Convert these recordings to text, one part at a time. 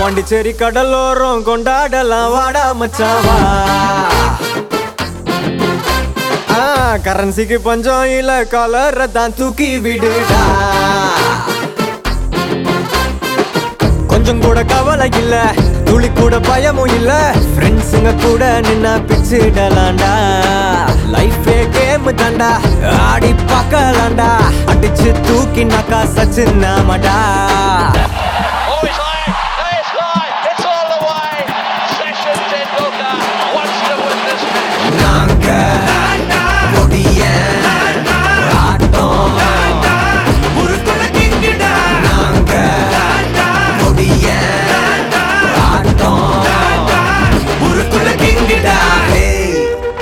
பாண்டிச்சேரி கடலோரம் கொண்டாடலாம் வாடா மச்சாவா கரன்சிக்கு பஞ்சம் இல்ல கலரை தான் தூக்கி விடுடா கொஞ்சம் கூட கவலை இல்ல துளி கூட பயமும் இல்ல ஃப்ரெண்ட்ஸுங்க கூட நின்னா பிச்சுடலாண்டா லைஃபே கேம் தாண்டா ஆடி பார்க்கலாண்டா அடிச்சு தூக்கி நக்கா Sachin நாமடா Oh, it's high. No, it's high. It's all the way. Session Tendulkar wants to win this match. நாங்க கொடிய ஆட்டம் நாங்க கொடிய ஆட்டம் உருக்குல கிங்கிடா ஹேய்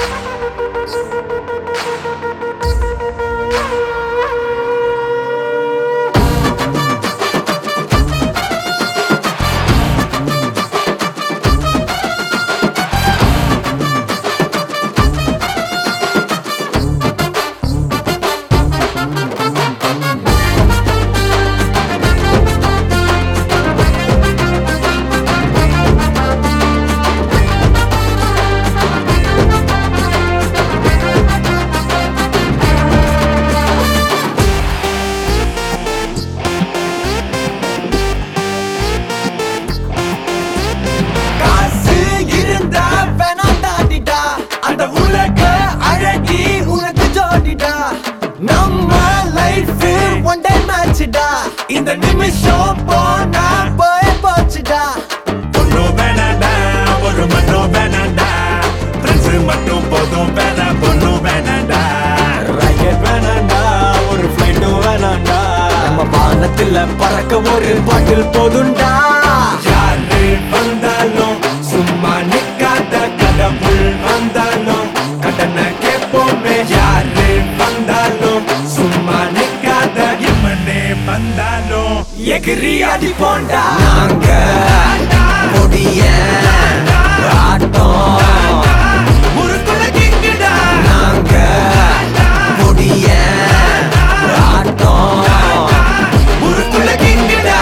காசு இருந்தா வேணாண்டாடிடா அந்த உலக அழகி உனக்கு ஜோடிடா நம்ம லைஃப் ஒன் டே மேட்ச்டா இந்த நிமிஷம் போனா போய் போச்சுடா பொண்ணு வேணாண்டா ஒரு மண்ணும் வேணாண்டா ஃப்ரெண்ட்ஸ் மட்டும் போதும் வேணா பொண்ணு வேணாண்டா ராக்கெட் வேணாண்டா ஒரு ஃப்ளைட்டும் வேணாண்டா நம்ம வானத்துல பறக்க ஒரு பாட்டில் போதுண்டா யாரு வந்தாலும் சும்மா நிக்காத கடவுள் வந்தாலும் கடனை கேட்போமே யாரு வந்தாலும் சும்மா நிக்காத எம்மனே வந்தாலும் எகிரி அடி போண்டா நாங்க கொடிய ஆட்டம் உருக்குல கிங்குடா நாங்க கொடிய ஆட்டம் உருக்குல கிங்கிடா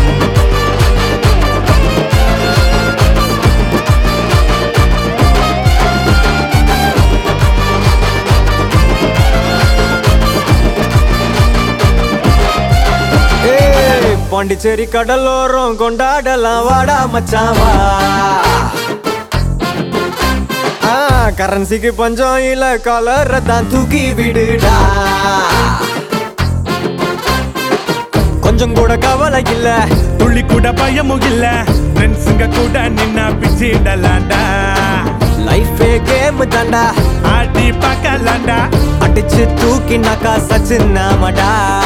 ஏய், பாண்டிச்சேரி கடலோரம் கொண்டாடலாம் வாடா மச்சாவா ஆ, கரன்சிக்கு பஞ்சம் இல்ல கலரை தான் தூக்கி விடுடா கொஞ்சம் கூட கவலை இல்ல துள்ளி கூட பயமும் இல்ல ஃப்ரெண்ட்ஸுங்க கூட நின்னா பிச்சிடலாண்டா லைஃபே கேம் தாண்டா ஆடி பார்க்கலாண்டா அடிச்சு தூக்கி நக்கா சச்சின் நாமடா